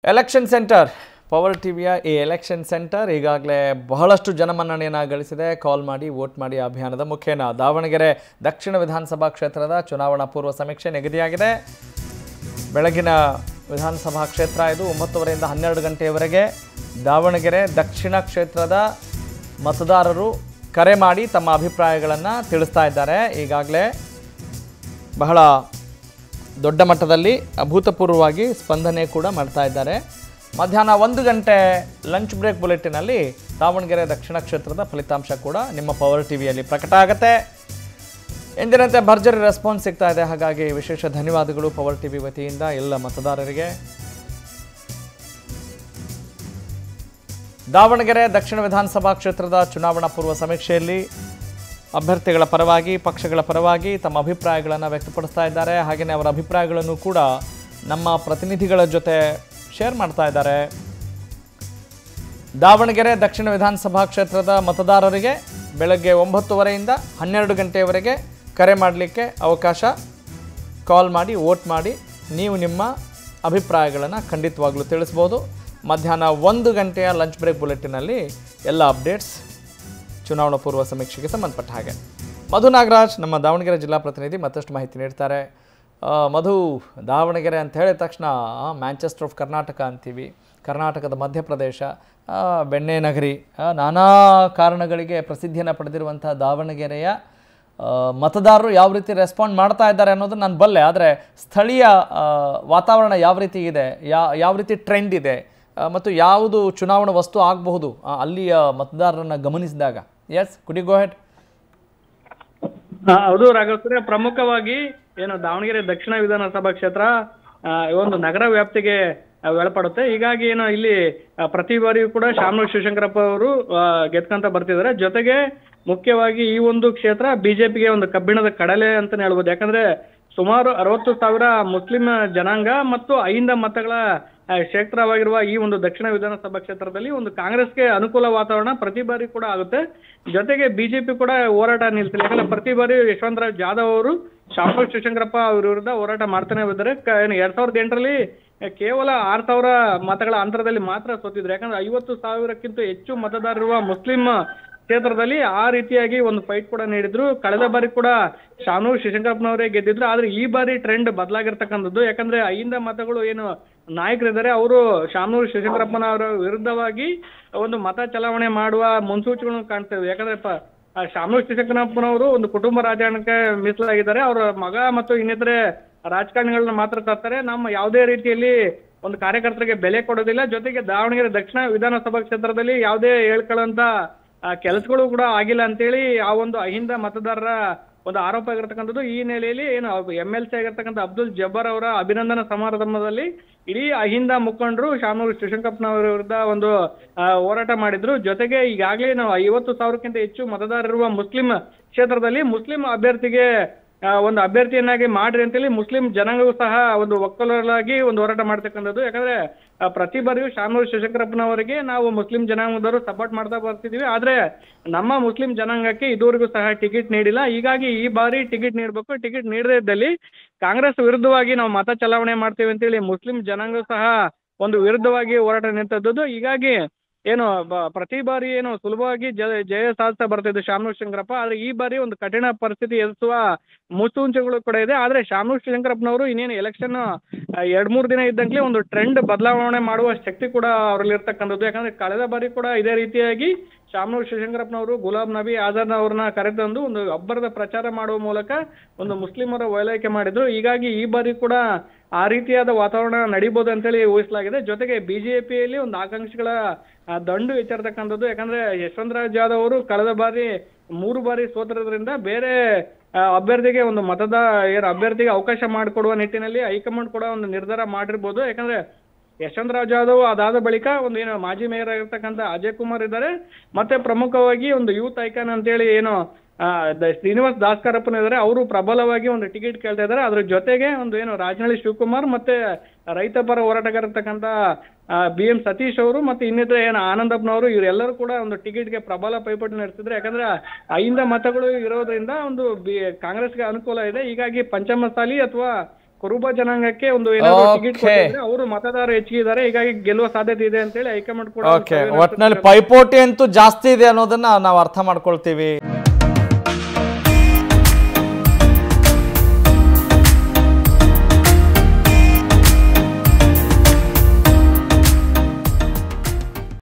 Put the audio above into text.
Election centre power ಟಿವಿಯ ಈ election centre ಈಗಾಗಲೇ ಬಹಳಷ್ಟು ಜನಮನ್ನಣೆಯನ್ನು ಗಳಿಸಿದೆ ಕಾಲ್ ಮಾಡಿ ವೋಟ್ ಮಾಡಿ ಅಭಿಯಾನದ ಮುಖೇನ ದಾವಣಗೆರೆ ದಕ್ಷಿಣ ವಿಧಾನಸಭಾ ಕ್ಷೇತ್ರದ ಚುನಾವಣಾ ಪೂರ್ವ ಸಮೀಕ್ಷೆ ನಿಗದಿಯಾಗಿದೆ ಬೆಳಗಿನ ವಿಧಾನಸಭಾ ಕ್ಷೇತ್ರ ಇದು ಒಂಬತ್ತುವರೆಯಿಂದ ಹನ್ನೆರಡು ಗಂಟೆಯವರೆಗೆ ದಾವಣಗೆರೆ ದಕ್ಷಿಣ ಕ್ಷೇತ್ರದ ಮತದಾರರು ಕರೆ ಮಾಡಿ ತಮ್ಮ ಅಭಿಪ್ರಾಯಗಳನ್ನು ತಿಳಿಸ್ತಾ ಇದ್ದಾರೆ ಈಗಾಗಲೇ ಬಹಳ ದೊಡ್ಡ ಮಟ್ಟದಲ್ಲಿ ಅಭೂತಪೂರ್ವವಾಗಿ ಸ್ಪಂದನೆ ಕೂಡ ಮಾಡ್ತಾ ಇದ್ದಾರೆ ಮಧ್ಯಾಹ್ನ ಒಂದು ಗಂಟೆ ಲಂಚ್ ಬ್ರೇಕ್ ಬುಲೆಟಿನಲ್ಲಿ ದಾವಣಗೆರೆ ದಕ್ಷಿಣ ಕ್ಷೇತ್ರದ ಫಲಿತಾಂಶ ಕೂಡ ನಿಮ್ಮ ಪವರ್ ಟಿವಿಯಲ್ಲಿ ಪ್ರಕಟ ಆಗುತ್ತೆ ಎಂದಿನಂತೆ ಭರ್ಜರಿ ರೆಸ್ಪಾನ್ಸ್ ಸಿಗ್ತಾ ಇದೆ ಹಾಗಾಗಿ ವಿಶೇಷ ಧನ್ಯವಾದಗಳು ಪವರ್ ಟಿವಿ ವತಿಯಿಂದ ಎಲ್ಲ ಮತದಾರರಿಗೆ ದಾವಣಗೆರೆ ದಕ್ಷಿಣ ವಿಧಾನಸಭಾ ಕ್ಷೇತ್ರದ ಚುನಾವಣಾ ಪೂರ್ವ ಸಮೀಕ್ಷೆಯಲ್ಲಿ ಅಭ್ಯರ್ಥಿಗಳ ಪರವಾಗಿ ಪಕ್ಷಗಳ ಪರವಾಗಿ ತಮ್ಮ ಅಭಿಪ್ರಾಯಗಳನ್ನು ವ್ಯಕ್ತಪಡಿಸ್ತಾ ಇದ್ದಾರೆ ಹಾಗೆಯೇ ಅವರ ಅಭಿಪ್ರಾಯಗಳನ್ನು ಕೂಡ ನಮ್ಮ ಪ್ರತಿನಿಧಿಗಳ ಜೊತೆ ಶೇರ್ ಮಾಡ್ತಾ ಇದ್ದಾರೆ ದಾವಣಗೆರೆ ದಕ್ಷಿಣ ವಿಧಾನಸಭಾ ಕ್ಷೇತ್ರದ ಮತದಾರರಿಗೆ ಬೆಳಗ್ಗೆ ಒಂಬತ್ತುವರೆಯಿಂದ ಹನ್ನೆರಡು ಗಂಟೆಯವರೆಗೆ ಕರೆ ಮಾಡಲಿಕ್ಕೆ ಅವಕಾಶ ಕಾಲ್ ಮಾಡಿ ವೋಟ್ ಮಾಡಿ ನೀವು ನಿಮ್ಮ ಅಭಿಪ್ರಾಯಗಳನ್ನು ಖಂಡಿತವಾಗ್ಲೂ ತಿಳಿಸ್ಬೋದು ಮಧ್ಯಾಹ್ನ ಒಂದು ಗಂಟೆಯ ಲಂಚ್ ಬ್ರೇಕ್ ಬುಲೆಟಿನಲ್ಲಿ ಎಲ್ಲ ಅಪ್ಡೇಟ್ಸ್ ಚುನಾವಣಾ ಪೂರ್ವ ಸಮೀಕ್ಷೆಗೆ ಸಂಬಂಧಪಟ್ಟ ಹಾಗೆ ಮಧು ನಾಗರಾಜ್ ನಮ್ಮ ದಾವಣಗೆರೆ ಜಿಲ್ಲಾ ಪ್ರತಿನಿಧಿ ಮತ್ತಷ್ಟು ಮಾಹಿತಿ ನೀಡ್ತಾರೆ ಆ, ಮಧು ದಾವಣಗೆರೆ ಅಂತ ಹೇಳಿದ ತಕ್ಷಣ ಮ್ಯಾಂಚೆಸ್ಟರ್ ಆಫ್ ಕರ್ನಾಟಕ ಅಂತೀವಿ ಕರ್ನಾಟಕದ ಮಧ್ಯಪ್ರದೇಶ ಆ, ಬೆಣ್ಣೆ ನಗರಿ ಆ, ನಾನಾ ಕಾರಣಗಳಿಗೆ ಪ್ರಸಿದ್ಧಿಯನ್ನು ಪಡೆದಿರುವಂಥ ದಾವಣಗೆರೆಯ ಆ, ಮತದಾರರು ಯಾವ ರೀತಿ ರೆಸ್ಪಾಂಡ್ ಮಾಡ್ತಾ ಇದ್ದಾರೆ ಅನ್ನೋದು ನಾನು ಬಲ್ಲೆ ಆದರೆ ಸ್ಥಳೀಯ ಆ, ವಾತಾವರಣ ಯಾವ ರೀತಿ ಇದೆ ಯಾ ಯಾವ ರೀತಿ ಟ್ರೆಂಡ್ ಇದೆ ಆ, ಮತ್ತು ಯಾವುದು ಚುನಾವಣಾ ವಸ್ತು ಆಗಬಹುದು ಆ, ಅಲ್ಲಿಯ ಮತದಾರರನ್ನು ಗಮನಿಸಿದಾಗ ಎಸ್ ಕುಡಿ ಗೋ ಹೆಡ್ ಆ, ಹೌದು ರಾಘವೇಂದ್ರ ಪ್ರಮುಖವಾಗಿ ಏನು ದಾವಣಗೆರೆ ದಕ್ಷಿಣ ವಿಧಾನಸಭಾ ಕ್ಷೇತ್ರ ಆ, ಈ ಒಂದು ನಗರ ವ್ಯಾಪ್ತಿಗೆ ಆ, ಒಳಪಡುತ್ತೆ ಹೀಗಾಗಿ ಏನು ಇಲ್ಲಿ ಆ, ಪ್ರತಿ ಬಾರಿಯೂ ಕೂಡ ಶಾಮನೂರು ಶಿವಶಂಕರಪ್ಪ ಅವರು ಆ, ಗೆದ್ಕೊಂತ ಬರ್ತಿದ್ದಾರೆ ಜೊತೆಗೆ ಮುಖ್ಯವಾಗಿ ಈ ಒಂದು ಕ್ಷೇತ್ರ ಬಿಜೆಪಿಗೆ ಒಂದು ಕಬ್ಬಿಣದ ಕಡಲೆ ಅಂತಾನೆ ಹೇಳ್ಬೋದು ಯಾಕಂದ್ರೆ ಸುಮಾರು ಅರವತ್ತು ಸಾವಿರ ಮುಸ್ಲಿಂ ಜನಾಂಗ ಮತ್ತು ಐಂದ ಮತಗಳ ಆ, ಕ್ಷೇತ್ರವಾಗಿರುವ ಈ ಒಂದು ದಕ್ಷಿಣ ವಿಧಾನಸಭಾ ಕ್ಷೇತ್ರದಲ್ಲಿ ಒಂದು ಕಾಂಗ್ರೆಸ್ಗೆ ಅನುಕೂಲ ವಾತಾವರಣ ಪ್ರತಿ ಬಾರಿ ಕೂಡ ಆಗುತ್ತೆ ಜೊತೆಗೆ ಬಿಜೆಪಿ ಕೂಡ ಹೋರಾಟ ನಿಲ್ತಿಲ್ಲ ಯಾಕಂದ್ರೆ ಪ್ರತಿ ಬಾರಿ ಯಶವಂತರಾವ್ ಜಾಧವ್ ಅವರು ಶಾಮರಾವ್ ಶಿವಶಂಕರಪ್ಪ ಅವ್ರ ವಿರುದ್ಧ ಹೋರಾಟ ಮಾಡ್ತಾನೆ ಬಂದರೆ ಕ- ಏನು ಎರಡ್ ಸಾವಿರದ ಎಂಟರಲ್ಲಿ ಕೇವಲ ಆರು ಸಾವಿರ ಮತಗಳ ಅಂತರದಲ್ಲಿ ಮಾತ್ರ ಸೋತಿದ್ರು ಯಾಕಂದ್ರೆ ಐವತ್ತು ಸಾವಿರಕ್ಕಿಂತ ಹೆಚ್ಚು ಮತದಾರರಿರುವ ಮುಸ್ಲಿಂ ಕ್ಷೇತ್ರದಲ್ಲಿ ಆ ರೀತಿಯಾಗಿ ಒಂದು ಫೈಟ್ ಕೂಡ ನೀಡಿದ್ರು ಕಳೆದ ಬಾರಿ ಕೂಡ ಶಾನೂರ್ ಶಿವಶಂಕರಪ್ಪನವರೇ ಗೆದ್ದಿದ್ರು ಆದ್ರೆ ಈ ಬಾರಿ ಟ್ರೆಂಡ್ ಬದಲಾಗಿರ್ತಕ್ಕಂಥದ್ದು ಯಾಕಂದ್ರೆ ಐಂದ ಮತಗಳು ಏನು ನಾಯಕರಿದ್ದಾರೆ ಅವರು ಶಾಮನೂರು ಶಿವಶಂಕರಪ್ಪನವರ ವಿರುದ್ಧವಾಗಿ ಒಂದು ಮತ ಚಲಾವಣೆ ಮಾಡುವ ಮುನ್ಸೂಚನೆಗಳನ್ನು ಕಾಣ್ತೇವೆ ಯಾಕಂದ್ರೆ ಪ ಆ ಶಾಮನೂರು ಶಿವಶಂಕರಪ್ಪನವರು ಒಂದು ಕುಟುಂಬ ರಾಜಕಾರಣಕ್ಕೆ ಮೀಸಲಾಗಿದ್ದಾರೆ ಅವರ ಮಗ ಮತ್ತು ಇನ್ನಿತರೆ ರಾಜಕಾರಣಿಗಳನ್ನ ಮಾತ್ರ ತರ್ತಾರೆ ನಮ್ಮ ಯಾವುದೇ ರೀತಿಯಲ್ಲಿ ಒಂದು ಕಾರ್ಯಕರ್ತರಿಗೆ ಬೆಲೆ ಕೊಡೋದಿಲ್ಲ ಜೊತೆಗೆ ದಾವಣಗೆರೆ ದಕ್ಷಿಣ ವಿಧಾನಸಭಾ ಕ್ಷೇತ್ರದಲ್ಲಿ ಯಾವುದೇ ಹೇಳ್ಕೊಳ್ಳೋಂತ ಕೆಲಸಗಳು ಕೂಡ ಆಗಿಲ್ಲ ಅಂತೇಳಿ ಆ ಒಂದು ಅಹಿಂದ ಮತದಾರರ ಒಂದು ಆರೋಪ ಆಗಿರ್ತಕ್ಕಂಥದ್ದು ಈ ನೆಲೆಯಲ್ಲಿ ಏನು ಎಂ ಎಲ್ ಸಿ ಆಗಿರ್ತಕ್ಕಂಥ ಅಬ್ದುಲ್ ಜಬ್ಬಾರ್ ಅವರ ಅಭಿನಂದನಾ ಸಮಾರಂಭದಲ್ಲಿ ಇಡೀ ಅಹಿಂದ ಮುಖಂಡರು ಶಾಮನೂರು ಶಿವಶಂಕರಪ್ಪನವರ ವಿರುದ್ಧ ಒಂದು ಆ, ಹೋರಾಟ ಮಾಡಿದ್ರು ಜೊತೆಗೆ ಈಗಾಗಲೇ ನಾವು ಐವತ್ತು ಸಾವಿರಕ್ಕಿಂತ ಹೆಚ್ಚು ಮತದಾರರಿರುವ ಮುಸ್ಲಿಂ ಕ್ಷೇತ್ರದಲ್ಲಿ ಮುಸ್ಲಿಂ ಅಭ್ಯರ್ಥಿಗೆ ಆ, ಒಂದು ಅಭ್ಯರ್ಥಿಯನ್ನಾಗಿ ಮಾಡ್ರಿ ಅಂತೇಳಿ ಮುಸ್ಲಿಂ ಜನಾಂಗವೂ ಸಹ ಒಂದು ಒಕ್ಕಲರಾಗಿ ಒಂದು ಹೋರಾಟ ಮಾಡ್ತಕ್ಕಂಥದ್ದು ಯಾಕಂದ್ರೆ ಆ, ಪ್ರತಿ ಬಾರಿಯೂ ಶಾಮನೂರು ಶಿವಶಂಕರಪ್ಪನವರಿಗೆ ನಾವು ಮುಸ್ಲಿಂ ಜನಾಂಗದವರು ಸಪೋರ್ಟ್ ಮಾಡ್ತಾ ಬರ್ತಿದೀವಿ ಆದ್ರೆ ನಮ್ಮ ಮುಸ್ಲಿಂ ಜನಾಂಗಕ್ಕೆ ಇದುವರೆಗೂ ಸಹ ಟಿಕೆಟ್ ನೀಡಿಲ್ಲ ಹೀಗಾಗಿ ಈ ಬಾರಿ ಟಿಕೆಟ್ ನೀಡಬೇಕು ಟಿಕೆಟ್ ನೀಡದೇ ಇದ್ದಲ್ಲಿ ಕಾಂಗ್ರೆಸ್ ವಿರುದ್ಧವಾಗಿ ನಾವು ಮತ ಚಲಾವಣೆ ಮಾಡ್ತೇವೆ ಅಂತೇಳಿ ಮುಸ್ಲಿಂ ಜನಾಂಗ ಸಹ ಒಂದು ವಿರುದ್ಧವಾಗಿ ಹೋರಾಟ ನಿಂತದ್ದು ಹೀಗಾಗಿ ಏನು ಬ- ಪ್ರತಿ ಬಾರಿ ಏನು ಸುಲಭವಾಗಿ ಜಯ ಜಯ ಸಾಧಿಸ್ತಾ ಬರ್ತಿದ್ದು ಶಾಮನೂರ್ ಶಂಕರಪ್ಪ ಆದ್ರೆ ಈ ಬಾರಿ ಒಂದು ಕಠಿಣ ಪರಿಸ್ಥಿತಿ ಎದುರಿಸುವ ಮುನ್ಸೂಚನೆಗಳು ಕೂಡ ಇದೆ ಆದ್ರೆ ಶಾಮನೂರ್ ಶಂಕರಪ್ಪನವರು ಇನ್ನೇನು ಎಲೆಕ್ಷನ್ ಎರಡ್ ಮೂರು ದಿನ ಇದ್ದಂಗೆ ಒಂದು ಟ್ರೆಂಡ್ ಬದಲಾವಣೆ ಮಾಡುವ ಶಕ್ತಿ ಕೂಡ ಅವರಲ್ಲಿ ಇರ್ತಕ್ಕಂಥದ್ದು ಯಾಕಂದ್ರೆ ಕಳೆದ ಬಾರಿ ಕೂಡ ಇದೇ ರೀತಿಯಾಗಿ ಶಾಮನೂರ್ ಶಿವಶಂಕರಪ್ಪನವರು ಗುಲಾಬ್ ನಬಿ ಆಜಾದ್ ಅವ್ರನ್ನ ಕರೆತಂದು ಒಂದು ಅಬ್ಬರದ ಪ್ರಚಾರ ಮಾಡುವ ಮೂಲಕ ಒಂದು ಮುಸ್ಲಿಮರ ಓಲೈಕೆ ಮಾಡಿದ್ರು ಹೀಗಾಗಿ ಈ ಬಾರಿ ಕೂಡ ಆ ರೀತಿಯಾದ ವಾತಾವರಣ ನಡೀಬೋದು ಅಂತೇಳಿ ಊಹಿಸಲಾಗಿದೆ ಜೊತೆಗೆ ಬಿಜೆಪಿಯಲ್ಲಿ ಒಂದು ಆಕಾಂಕ್ಷಿಗಳ ಆ, ದಂಡು ಹೆಚ್ಚಿರ್ತಕ್ಕಂಥದ್ದು ಯಾಕಂದ್ರೆ ಯಶವಂತರಾವ್ ಜಾಧವ್ ಅವರು ಕಳೆದ ಬಾರಿ ಮೂರು ಬಾರಿ ಸೋತಿರೋದ್ರಿಂದ ಬೇರೆ ಆ, ಅಭ್ಯರ್ಥಿಗೆ ಒಂದು ಮತದ ಏನು ಅಭ್ಯರ್ಥಿಗೆ ಅವಕಾಶ ಮಾಡಿಕೊಡುವ ನಿಟ್ಟಿನಲ್ಲಿ ಹೈಕಮಾಂಡ್ ಕೂಡ ಒಂದು ನಿರ್ಧಾರ ಮಾಡಿರ್ಬೋದು ಯಾಕಂದ್ರೆ ಯಶವಂತರಾವ್ ಜಾಧವ್ ಅದಾದ ಬಳಿಕ ಒಂದು ಏನು ಮಾಜಿ ಮೇಯರ್ ಆಗಿರ್ತಕ್ಕಂಥ ಅಜಯ್ ಕುಮಾರ್ ಇದ್ದಾರೆ ಮತ್ತೆ ಪ್ರಮುಖವಾಗಿ ಒಂದು ಯೂತ್ ಐಕಾನ್ ಅಂತೇಳಿ ಏನು ಆ, ದ- ಶ್ರೀನಿವಾಸ್ ದಾಸ್ಕರಪ್ಪನ ಇದ್ದಾರೆ ಅವರು ಪ್ರಬಲವಾಗಿ ಒಂದು ಟಿಕೆಟ್ ಕೇಳ್ತಾ ಇದ್ದಾರೆ ಅದ್ರ ಜೊತೆಗೆ ಒಂದು ಏನು ರಾಜನಹಳ್ಳಿ ಶಿವಕುಮಾರ್ ಮತ್ತೆ ರೈತ ಪರ ಹೋರಾಟಗಾರ ಇರ್ತಕ್ಕಂಥ ಬಿ ಎಂ ಸತೀಶ್ ಅವರು ಮತ್ತೆ ಇನ್ನಿತರ ಏನು ಆನಂದಪ್ಪನವರು ಇವರೆಲ್ಲರೂ ಕೂಡ ಒಂದು ಟಿಕೆಟ್ಗೆ ಪ್ರಬಲ ಪೈಪೋಟಿ ನಡೆಸಿದ್ರು ಯಾಕಂದ್ರೆ ಐಂದ ಮತಗಳು ಇರೋದ್ರಿಂದ ಒಂದು ಬಿ ಕಾಂಗ್ರೆಸ್ಗೆ ಅನುಕೂಲ ಇದೆ ಹೀಗಾಗಿ ಪಂಚಮಸಾಲಿ ಅಥವಾ ಕುರುಬ ಜನಾಂಗಕ್ಕೆ ಒಂದು ಏನಾದ್ರು ಟಿಕೆಟ್ Okay. ಕೊಟ್ಟಿದ್ರೆ ಅವರು ಮತದಾರರು ಹೆಚ್ಚಿಗೆ ಇದ್ದಾರೆ ಹೀಗಾಗಿ ಗೆಲ್ಲುವ ಸಾಧ್ಯತೆ ಇದೆ ಅಂತೇಳಿ ಹೈಕಮಾಂಡ್ ಕೂಡ ಒಂದು ಓಕೆ ಸರ್ವೆ ಒಟ್ಟಿನಲ್ಲಿ ಪೈಪೋಟಿ ಅಂತೂ ಜಾಸ್ತಿ ಇದೆ ಅನ್ನೋದನ್ನ ನಾವು ಅರ್ಥ ಮಾಡ್ಕೊಳ್ತೀವಿ